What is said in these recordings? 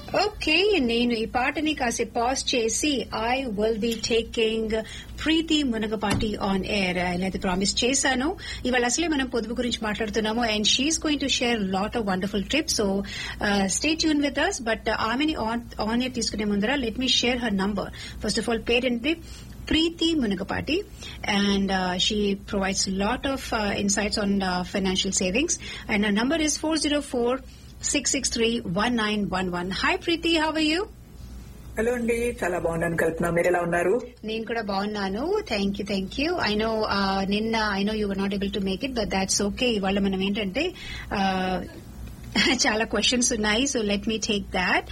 Okay నేను ఈ పాటని కాసేపు పాజ్ చేసి I will be taking Preeti Munagapati on air అయితే ప్రామిస్ చేశాను ఇవాళ అసలే మనం పొదుపు గురించి మాట్లాడుతున్నాము and she's going to share lot of wonderful trip so stay tune with us but ఆమెని ఆన్ ఎయిర్ తీసుకునే ముందర let me share her number first of all parent Preeti Munagapati, and uh, she provides a lot of uh, insights on uh, financial savings. And her number is 404-663-1911. Hi Preeti, how are you? Hello అండి చాలా బాగున్నాను కల్పన మీరు ఎలా ఉన్నారు నేను కూడా బాగున్నాను thank you thank you I know నిన్న I know you were not able to make it but that's okay ఇవాళ మనం ఏంటంటే చాలా క్వశ్చన్స్ ఉన్నాయి so let me take that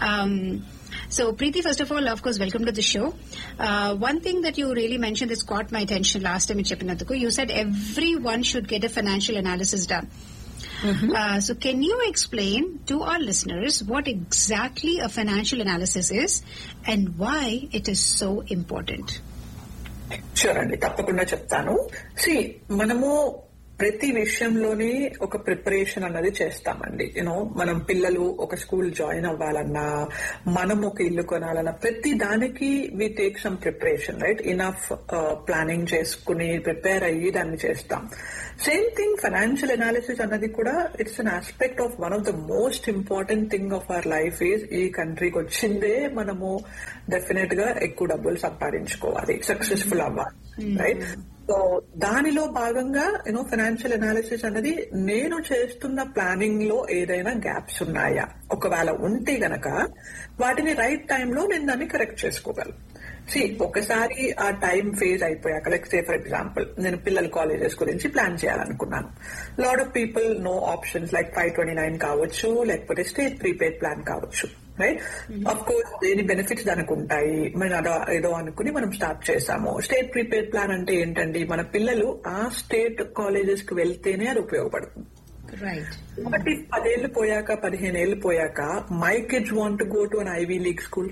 So, Preeti, first of all, of course, welcome to the show. Uh, one thing that you really mentioned that's caught my attention last time in Chepinatuku, you said everyone should get a financial analysis done. Uh, so, can you explain to our listeners what exactly a financial analysis is and why it is so important? Sure అండి తప్పకుండా చెప్తాను C మనము ప్రతి విషయంలోనే ఒక preparation అన్నది చేస్తామండి you know మనం పిల్లలు ఒక స్కూల్ జాయిన్ అవ్వాలన్నా మనం ఒక ఇల్లు కొనాలన్నా ప్రతి దానికి we take some preparation right enough planning చేసుకుని ప్రిపేర్ అయ్యి దాన్ని చేస్తాం సేమ్ థింగ్ ఫైనాన్షియల్ అనాలిసిస్ అన్నది కూడా it's an aspect of one of the most important thing of our life is ఈ కంట్రీకి వచ్చిందే మనము డెఫినెట్ గా ఎక్కువ డబ్బులు సంపాదించుకోవాలి సక్సెస్ఫుల్ అవ్వాలి రైట్ సో దానిలో భాగంగా యూనో ఫైనాన్షియల్ అనాలిసిస్ అనేది నేను చేస్తున్న ప్లానింగ్ లో ఏదైనా గ్యాప్స్ ఉన్నాయా ఒకవేళ ఉంటే గనక వాటిని రైట్ టైంలో నేను దాన్ని కరెక్ట్ చేసుకోగలను సి ఒకసారి ఆ టైం ఫేజ్ అయిపోయాక లైక్ సే ఫర్ ఎగ్జాంపుల్ నేను పిల్లల కాలేజెస్ గురించి ప్లాన్ చేయాలనుకున్నాను lot of people know options like five twenty nine కావచ్చు లేకపోతే స్టేట్ ప్రీపెయిడ్ ప్లాన్ కావచ్చు రైట్ అఫ్ కోర్స్ దేని బెనిఫిట్స్ దానికి ఉంటాయి మనం అదో ఏదో అనుకుని మనం స్టార్ట్ చేసాము స్టేట్ ప్రీపెయిడ్ ప్లాన్ అంటే ఏంటండి మన పిల్లలు ఆ స్టేట్ కాలేజెస్ కి వెళ్తేనే అది ఉపయోగపడుతుంది Right. కాబట్టి పదేళ్లు పోయాక పదిహేను ఏళ్లు పోయాక my kids want go to an Ivy League school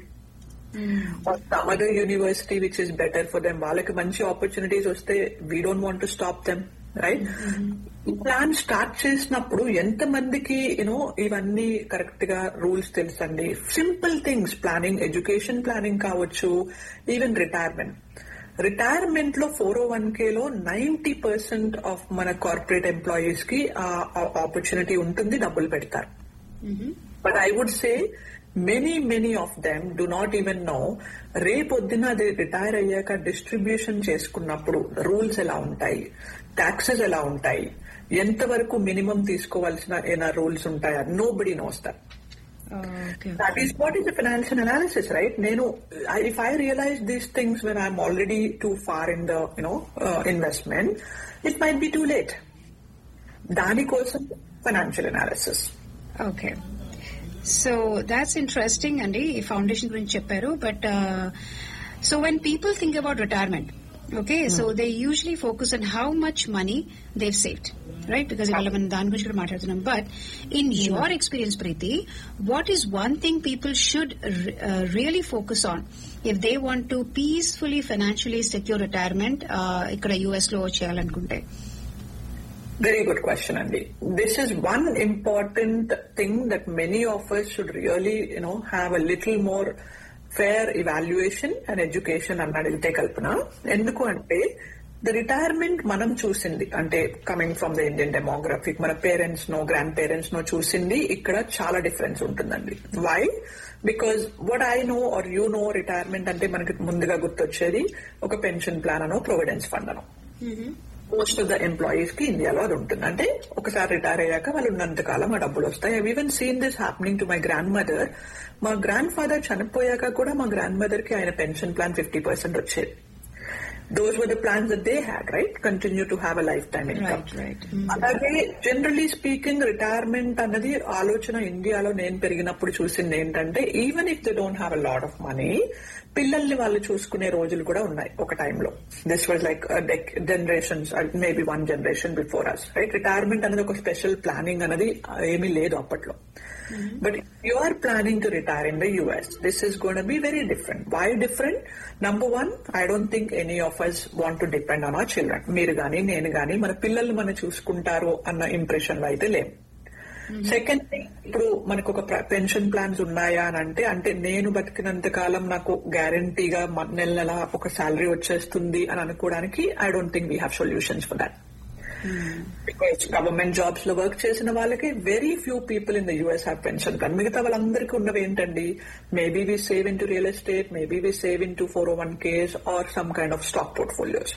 some other university which is better for them వాళ్ళకి మంచి ఆపర్చునిటీస్ వస్తే we don't want to stop them right plan start చేసినప్పుడు ఎంత మందికి యూనో ఇవన్నీ కరెక్ట్ గా రూల్స్ తెలుసండి simple things planning education planning కావచ్చు ఈవెన్ రిటైర్మెంట్ రిటైర్మెంట్ లో ఫోర్ ఓ వన్ కే లో నైన్టీ పర్సెంట్ ఆఫ్ మన కార్పొరేట్ ఎంప్లాయీస్ కి ఆ ఆపర్చునిటీ ఉంటుంది డబ్బులు పెడతారు but I would say many many of them do not even know రేపొద్దున అది రిటైర్ అయ్యాక డిస్ట్రిబ్యూషన్ చేసుకున్నప్పుడు రూల్స్ ఎలా ఉంటాయి ట్యాక్సెస్ ఎలా ఉంటాయి ఎంతవరకు మినిమం తీసుకోవాల్సిన ఏమైనా రూల్స్ ఉంటాయా nobody knows that Okay. That is what is the financial analysis, right? Nenu, I, if I realize these things when I'm already too far in the, you know, uh, investment, it might be too late. దాని కోసం financial analysis okay so that's interesting అండి ఈ foundation గురించి చెప్పారు but so when people think about retirement okay so they usually focus on how much money they've saved right because ఇవాళ మనం దాని గురించి కూడా మాట్లాడుతున్నాం but in your experience Preeti what is one thing people should really focus on if they want to peacefully financially secure retirement ఇక్కడ US లో చేయాలనుకుంటే very good question అండి this is one important thing that many of us should really you know have a little more fair evaluation and education అని అడిగితే కల్పన ఎందుకు అంటే the retirement మనం చూసింది అంటే coming from the Indian demographic మన పేరెంట్స్ నో గ్రాండ్ పేరెంట్స్ నో చూసింది ఇక్కడ చాలా డిఫరెన్స్ ఉంటుందండి why because what I know are you know retirement అంటే మనకి ముందుగా గుర్తొచ్చేది ఒక పెన్షన్ ప్లాన్ అనో ప్రొవిడెన్స్ ఫండ్ అనో మోస్ట్ ఆఫ్ ద ఎంప్లాయీస్ కి ఇండియాలో అది ఉంటుంది అంటే ఒకసారి రిటైర్ అయ్యాక వాళ్ళు ఉన్నంత కాలం ఆ డబ్బులు వస్తాయి I even seen this happening to my grandmother మా గ్రాండ్ ఫాదర్ చనిపోయాక కూడా మా గ్రాండ్ మదర్ కి ఆయన పెన్షన్ ప్లాన్ ఫిఫ్టీ పర్సెంట్ వచ్చేది those were the plans that they had right continue to have a lifetime income Right, right. అలాగే generally speaking retirement అన్నది ఆలోచన ఇండియాలో నేను పెరిగినప్పుడు చూసింది ఏంటంటే even if they don't have a lot of money పిల్లల్ని వాళ్ళు చూసుకునే రోజులు కూడా ఉన్నాయి ఒక టైంలో this was like generations maybe one generation before us right retirement అనేది ఒక స్పెషల్ ప్లానింగ్ అనేది ఏమీ లేదు అప్పట్లో but you are planning to retire in the US this is gonna be very different why different number one I don't think any of us want to depend on our children మీరు గాని నేను గాని మన పిల్లలు మనం చూసుకుంటారు అన్న impression లో అయితే లేము సెకండ్ ఇప్పుడు మనకు ఒక పెన్షన్ ప్లాన్స్ ఉన్నాయా అని అంటే అంటే నేను బతికినంత కాలం నాకు గ్యారంటీగా నెల నెల ఒక శాలరీ వచ్చేస్తుంది అని అనుకోవడానికి I don't think we have solutions for that because government jobs లో వర్క్ చేసిన వాళ్ళకి very few people in the US have pension plan మిగతా వాళ్ళందరికీ ఉన్నవి ఏంటండి maybe we save into real estate maybe we save into four oh one k's or some kind of stock portfolios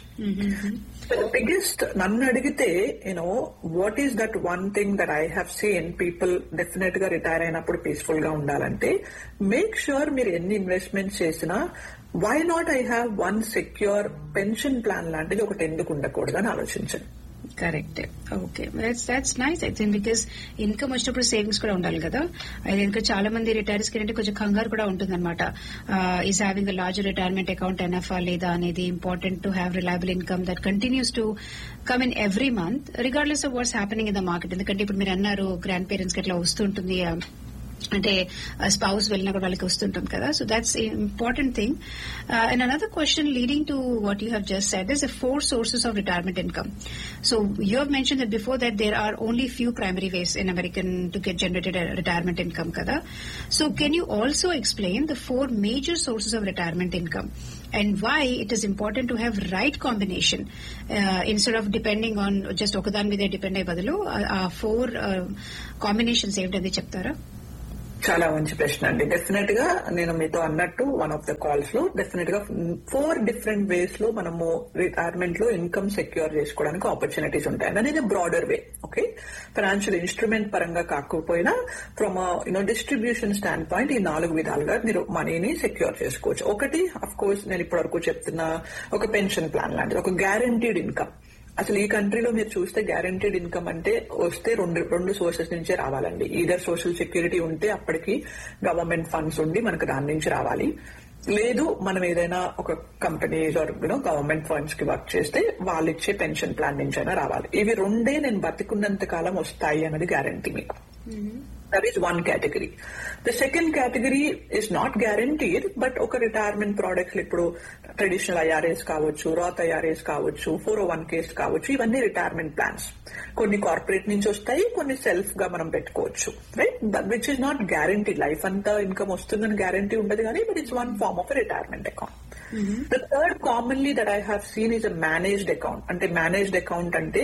biggest నన్ను అడిగితే you know what is that one thing that I have seen people definite గా retire అయినప్పుడు peaceful గా ఉండాలంటే make sure మీరు ఎన్ని investments చేసినా why not I have one secure pension plan లాంటిది ఒకటి ఎందుకు ఉండకూడదు అని ఆలోచించండి correct okay that's that's nice I think because income వచ్చినప్పుడు సేవింగ్స్ కూడా ఉండాలి కదా అది ఇంకా చాలా మంది రిటైర్స్ కి అంటే కొంచెం కంగారు కూడా ఉంటుందన్నమాట is having a large retirement account ఎన్ఎఫ్ఆ లేదా అనేది important to have reliable income that continues to come in every month regardless of what's happening in the market ఎందుకంటే ఇప్పుడు మీరు అన్నారు గ్రాండ్ పేరెంట్స్ కి అట్లా వస్తుంటుంది అంటే స్పౌస్ వెళ్ళినా కూడా వాళ్ళకి వస్తుంటుంది కదా so that's important thing and another question leading to what you have just said is four sources of retirement income so you have mention that before that there are only few primary ways in American to get generated retirement income కదా so can you also explain the four major sources of retirement income and why it is important to have right combination uh, instead of depending on just ఒకదాని మీదే depend అయ్యే బదులు ఆ four combinations ఏమిటది చెప్తారా చాలా మంచి ప్రశ్న అండి డెఫినెట్ గా నేను మీతో అన్నట్టు వన్ ఆఫ్ ద కాల్స్ లో డెఫినెట్ గా ఫోర్ డిఫరెంట్ వేస్ లో మనము రిటైర్మెంట్ లో ఇన్కమ్ సెక్యూర్ చేసుకోవడానికి ఆపర్చునిటీస్ ఉంటాయి అనేది broader way okay financial instrument పరంగా కాకపోయినా from you know distribution standpoint ఈ నాలుగు విధాలుగా మీరు మనీని సెక్యూర్ చేసుకోవచ్చు ఒకటి అఫ్ కోర్స్ నేను ఇప్పటి వరకు చెప్తున్న ఒక పెన్షన్ ప్లాన్ లాంటిది ఒక గ్యారంటీడ్ ఇన్కమ్ అసలు ఈ కంట్రీలో మీరు చూస్తే గ్యారంటీడ్ ఇన్కమ్ అంటే వస్తే రెండు రెండు సోర్సెస్ నుంచే రావాలండి ఈధర్ సోషల్ సెక్యూరిటీ ఉంటే అప్పటికి గవర్నమెంట్ ఫండ్స్ ఉండి మనకు దాని నుంచి రావాలి లేదు మనం ఏదైనా ఒక companies or you know government funds కి వర్క్ చేస్తే వాళ్ళు ఇచ్చే పెన్షన్ ప్లాన్ నుంచి అయినా రావాలి ఇవి రెండే నేను బతికున్నంత కాలం వస్తాయి అన్నది గ్యారంటీ మీకు that is one category the second category is not guaranteed but ఒక రిటైర్మెంట్ ప్రోడక్ట్స్ ఇప్పుడు ట్రెడిషనల్ ఐఆర్ఏస్ కావచ్చు రాత్ ఐఆర్ఏస్ కావచ్చు ఫోర్ ఓ వన్ కేస్ కావచ్చు ఇవన్నీ రిటైర్మెంట్ ప్లాన్స్ కొన్ని కార్పొరేట్ నుంచి వస్తాయి కొన్ని సెల్ఫ్ గా మనం పెట్టుకోవచ్చు right which is not guarantee life అంతా ఇన్కమ్ వస్తుందని గ్యారంటీ ఉండదు కానీ but it's one form of retirement account the third commonly that I have seen is a managed account అంటే మేనేజ్డ్ అకౌంట్ అంటే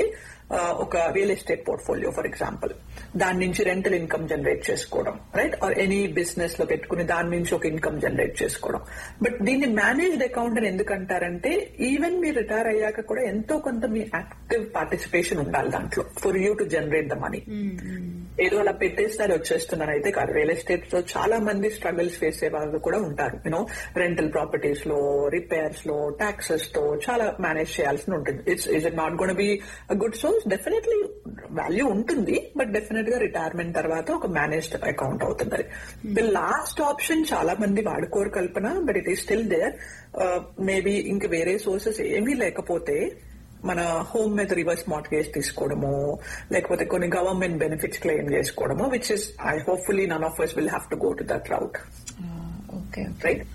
ఒక real estate portfolio for example దాని నుంచి rental income generate చేసుకోవడం రైట్ ఆర్ ఎనీ బిజినెస్ లో పెట్టుకుని దాని నుంచి ఒక ఇన్కమ్ జనరేట్ చేసుకోవడం బట్ దీన్ని మేనేజ్డ్ అకౌంట్ అని ఎందుకంటారంటే ఈవెన్ మీరు రిటైర్ అయ్యాక కూడా ఎంతో కొంత మీ యాక్టివ్ పార్టిసిపేషన్ ఉండాలి దాంట్లో for you to generate the money ఏదో అలా పెట్టేస్తే అది వచ్చేస్తున్నాను అయితే కాదు రియల్ ఎస్టేట్ లో చాలా మంది స్ట్రగుల్స్ ఫేస్ అయ్యే వాళ్ళు కూడా ఉంటారు యూనో రెంటల్ ప్రాపర్టీస్ లో రిపేర్స్ లో టాక్సెస్ తో చాలా మేనేజ్ చేయాల్సి ఉంటుంది it's is it not gonna be good source definitely value ఉంటుంది బట్ డెఫినెట్ గా రిటైర్మెంట్ తర్వాత ఒక మేనేజ్డ్ అకౌంట్ అవుతుంది ది లాస్ట్ ఆప్షన్ చాలా మంది వాడుకోరు Kalpana but it is still there maybe ఇంక వేరే సోర్సెస్ ఏమీ లేకపోతే మన హోమ్ మీద రివర్స్ మార్ట్గేజ్ తీసుకోవడము లేకపోతే కొన్ని గవర్నమెంట్ బెనిఫిట్స్ క్లెయిమ్ చేసుకోవడము which is I hopefully none of us will have to go to that route okay right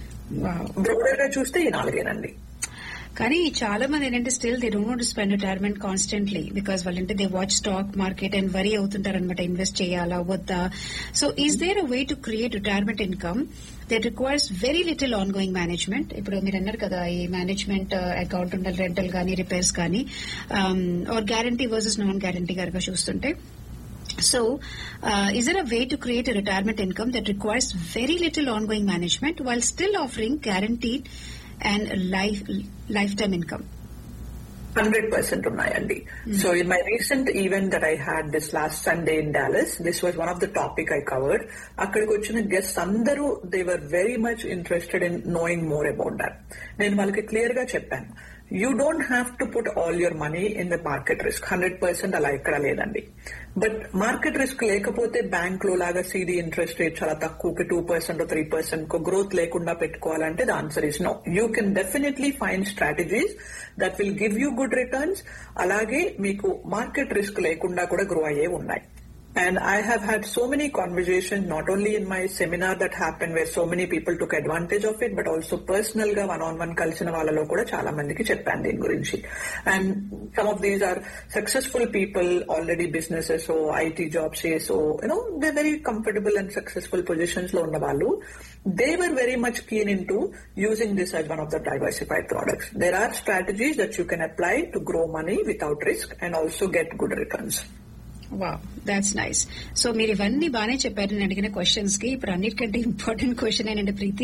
broader గా చూస్తే ఈ నాలుగేనండి కానీ చాలా మంది ఏంటంటే still they don't spend retirement constantly because వాళ్ళంటే they watch stock market and worry అవుతుంటారు అనమాట ఇన్వెస్ట్ చేయాలా వద్దా so is there a way to create retirement income that requires very little ongoing management ఇప్పుడు మీరు అన్నారు కదా ఈ మేనేజ్మెంట్ అకౌంట్ ఉండాలి రెంటల్ కానీ రిపేర్స్ కానీ or guarantee versus non guarantee కనుక చూస్తుంటే So, uh, is there a way to create a retirement income that requires very little ongoing management while still offering guaranteed and life lifetime income? Hundred percent ఉన్నాయండి so in my recent event that I had this last Sunday in Dallas this was one of the topic I covered అక్కడికి వచ్చిన guest అందరూ they were very much interested in knowing more about that నేను వాళ్ళకి clear గా చెప్పాను you don't have to put all your money in the market risk hundred percent అలా ఎక్కడ లేదండి బట్ మార్కెట్ రిస్క్ లేకపోతే బ్యాంక్ లో లాగా సీడీ ఇంట్రెస్ట్ రేట్ చాలా తక్కువకి two percent three percent growth లేకుండా పెట్టుకోవాలంటే the answer is no you can definitely find strategies that will give you good returns అలాగే మీకు మార్కెట్ రిస్క్ లేకుండా కూడా గ్రో అయ్యే ఉన్నాయి And I have had so many conversations, not only in my seminar that happened where so many people took advantage of it, but also personal గా one on one కలిసిన వాళ్ళలో కూడా చాలా మందికి చెప్పాను దీని గురించి and some of these are successful people already businesses IT jobs చేసో you know they very comfortable and successful positions లో ఉన్న వాళ్ళు they were very much keen into using this as one of the diversified products. There are strategies that you can apply to grow money without risk and also get good returns. Wow that's nice so మీరు ఇవన్నీ బాగానే చెప్పారు నేను అడిగిన questions కి ఇప్పుడు అన్నిటికంటే important question ఏంటంటే Preethi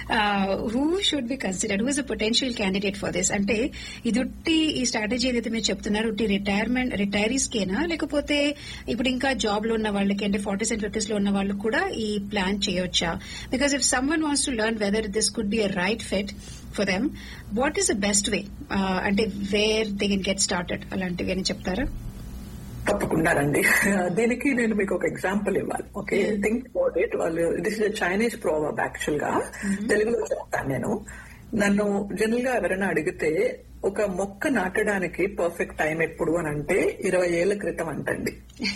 who should be considered who is a potential candidate for this అంటే ఇది ఉట్టి ఈ స్ట్రాటజీ ఏదైతే మీరు చెప్తున్నారు ఉట్టి రిటైర్మెంట్ రిటైరీస్ కేనా లేకపోతే ఇప్పుడు ఇంకా జాబ్ లో ఉన్న వాళ్ళకి అంటే ఫార్టీస్ అండ్ ఫిఫ్టీస్ లో ఉన్న వాళ్ళు కూడా ఈ ప్లాన్ చేయొచ్చా because if someone wants to learn whether this could be a right fit for them what is the best way అంటే where they can get started అలాంటివి అని చెప్తారా తప్పకుండానండి దీనికి నేను మీకు ఒక ఎగ్జాంపుల్ ఇవ్వాలి ఓకే థింక్ అబౌట్ ఇట్ వాళ్ళు this is Chinese proverb actual గా తెలుగులో చెప్తాను నేను నన్ను జనరల్ గా ఎవరైనా అడిగితే ఒక మొక్క నాటడానికి పర్ఫెక్ట్ టైం ఎప్పుడు అని అంటే ఇరవై ఏళ్ల క్రితం అంటండి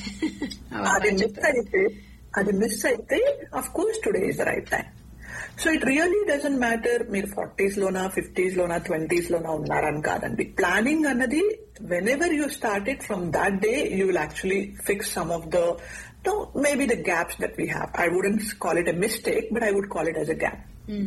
అది మిస్ అయితే అది మిస్ అయితే of course today is the right time so it really doesn't matter మీరు ఫార్టీస్ లోనా ఫిఫ్టీస్ లోనా ట్వంటీస్ లోనా ఉన్నారని కాదండి ప్లానింగ్ అన్నది whenever you start it from that day you will actually fix some of the maybe the gaps that we have. I wouldn't call it a mistake, but I would call it as a gap.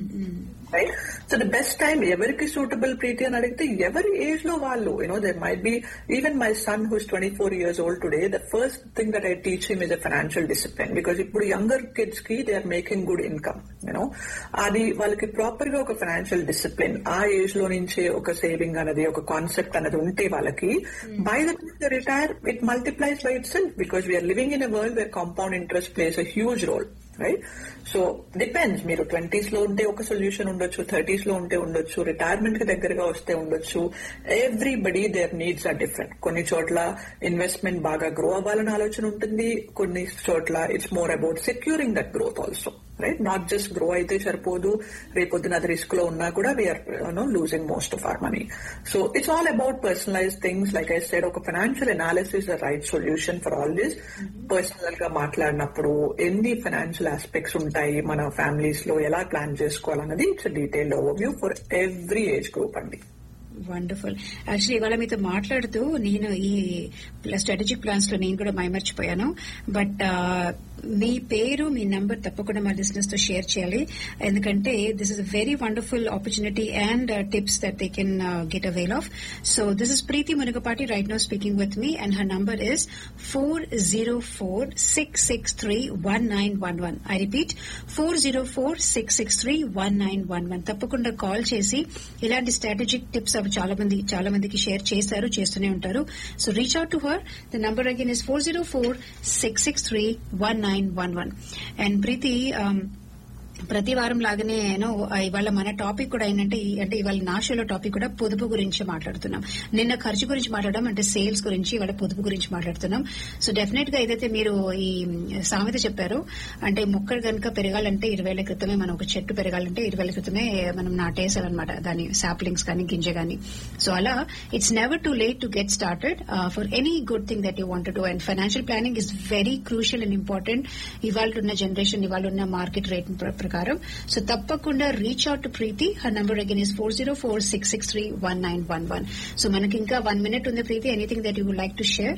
Right so the best time ఎవరికి suitable Preethi అని అడిగితే ఎవరి age లో వాళ్ళు you know they might be even my son who's twenty four years old today the first thing that I teach him is a financial discipline because ఇప్పుడు younger kids కి they are making good income you know అది వాళ్ళకి proper గా ఒక financial discipline ఆ age లో నుంచే ఒక సేవింగ్ అనేది ఒక కాన్సెప్ట్ అనేది ఉంటే వాళ్ళకి by the retire it multiplies by itself because we're living in a world where compound interest plays a huge role right so depends మీరు ట్వంటీస్ లో ఉంటే ఒక సొల్యూషన్ ఉండొచ్చు థర్టీస్ లో ఉంటే ఉండొచ్చు రిటైర్మెంట్ కి దగ్గరగా వస్తే ఉండొచ్చు everybody there needs are different కొన్ని చోట్ల ఇన్వెస్ట్మెంట్ బాగా గ్రో అవ్వాలని ఆలోచన ఉంటుంది కొన్ని చోట్ల it's more about securing that growth also right not just grow అయితే సరిపోదు రేపొద్దున అది రిస్క్ లో ఉన్నా కూడా we're no losing most of our money so it's all about personalize things like I side ఒక financial analysis the right solution for all this personal గా మాట్లాడినప్పుడు ఎన్ని ఫైనాన్షియల్ ఆస్పెక్ట్స్ ఉంటాయి మన ఫ్యామిలీస్ లో ఎలా ప్లాన్ చేసుకోవాలన్నది it's detailed overview for every age group అండి వండర్ఫుల్ యాక్చువల్లీ ఇవాళ మీతో మాట్లాడుతూ నేను ఈ స్ట్రాటజిక్ ప్లాన్స్ లో నేను కూడా మైమర్చిపోయాను బట్ మీ పేరు మీ నంబర్ తప్పకుండా మా లిసినర్స్ తో షేర్ చేయాలి ఎందుకంటే this is a very wonderful opportunity and tips that they can get avail of so this is Preethi Munagapati right no speaking with me and her number is four zero four six six three one nine one one I repeat four zero four six six three one nine one one తప్పకుండా call చేసి ఇలాంటి strategic tips అవి చాలా మంది చాలా మందికి share చేశారు చేస్తూనే ఉంటారు so reach out to her the number again is four zero four six six three one nine one one and Preethi ప్రతి వారం లాగానే యూనో ఇవాళ మన టాపిక్ కూడా ఏంటంటే అంటే ఇవాళ నా షోలో టాపిక్ కూడా పొదుపు గురించి మాట్లాడుతున్నాం నిన్న ఖర్చు గురించి మాట్లాడడం అంటే సేల్స్ గురించి ఇవాళ పొదుపు గురించి మాట్లాడుతున్నాం సో డెఫినెట్ గా ఏదైతే మీరు ఈ సామెత చెప్పారో అంటే మొక్కలు కనుక పెరగాలంటే ఇరవై క్రితమే మనం ఒక చెట్టు పెరగాలంటే ఇరవై క్రితమే మనం నాటేసాలన్నమాట దాని సాప్లింగ్స్ కానీ గింజ కానీ సో అలా it's never too late to get started for any good thing that you want to and financial planning is very crucial and important ఇవాళ ఉన్న జనరేషన్ ఇవాళ ఉన్న మార్కెట్ రేట్ ప్రకారం సో తప్పకుండా reach out to Preeti her number again is four zero four six six three one nine one one so మనకి ఇంకా one minute ఉంది Preeti anything that you would like to share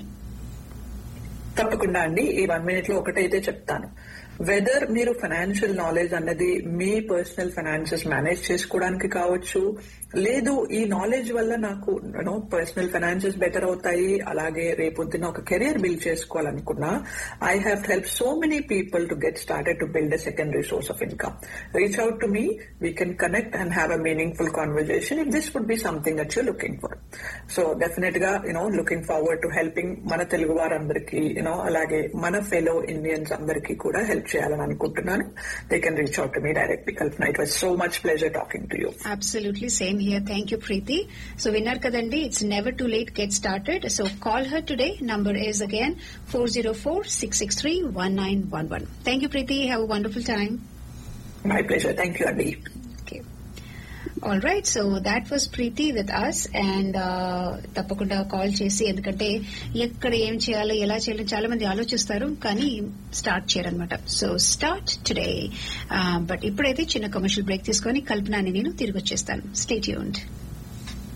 తప్పకుండా అండి ఈ వన్ మినిట్ లో ఒకటైతే చెప్తాను వెదర్ మీరు ఫైనాన్షియల్ నాలెడ్జ్ అన్నది మీ పర్సనల్ ఫైనాన్సెస్ మేనేజ్ చేసుకోవడానికి కావచ్చు లేదు ఈ నాలెడ్జ్ వల్ల నాకు యూనో పర్సనల్ ఫైనాన్సెస్ బెటర్ అవుతాయి అలాగే రేపొద్దున ఒక కెరీర్ బిల్డ్ చేసుకోవాలనుకున్నా I have help so many people to get started to build a secondary source of income reach out to me we can connect and have a meaningful conversation if this would be something that you looking for so definite గా you know looking forward to helping మన తెలుగు వారందరికీ you know అలాగే మన fellow Indians అందరికీ కూడా help చేయాలని అనుకుంటున్నాను they can reach out to me directly Kalpana it was so much pleasure talking to you absolutely same here thank you Preeti so విన్నారు కదండి it's never too late get started so call her today number is again four zero four six six three one nine one one thank you Preeti have wonderful time my pleasure thank you అండి okay all right so that was Preethi with us and తప్పకుండా call చేసి ఎందుకంటే ఎక్కడ ఏం చేయాలో ఎలా చేయాలో చాలా మంది ఆలోచిస్తారు కానీ స్టార్ట్ చేయరనమాట సో స్టార్ట్ టుడే బట్ ఇప్పుడైతే చిన్న కమర్షియల్ బ్రేక్ తీసుకొని కల్పనాని నేను తిరిగి వచ్చేస్తాను stay tuned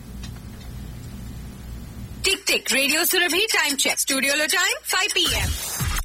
tick tick radio Surabhi time check స్టూడియోలో టైం ఫైవ్ పిఎం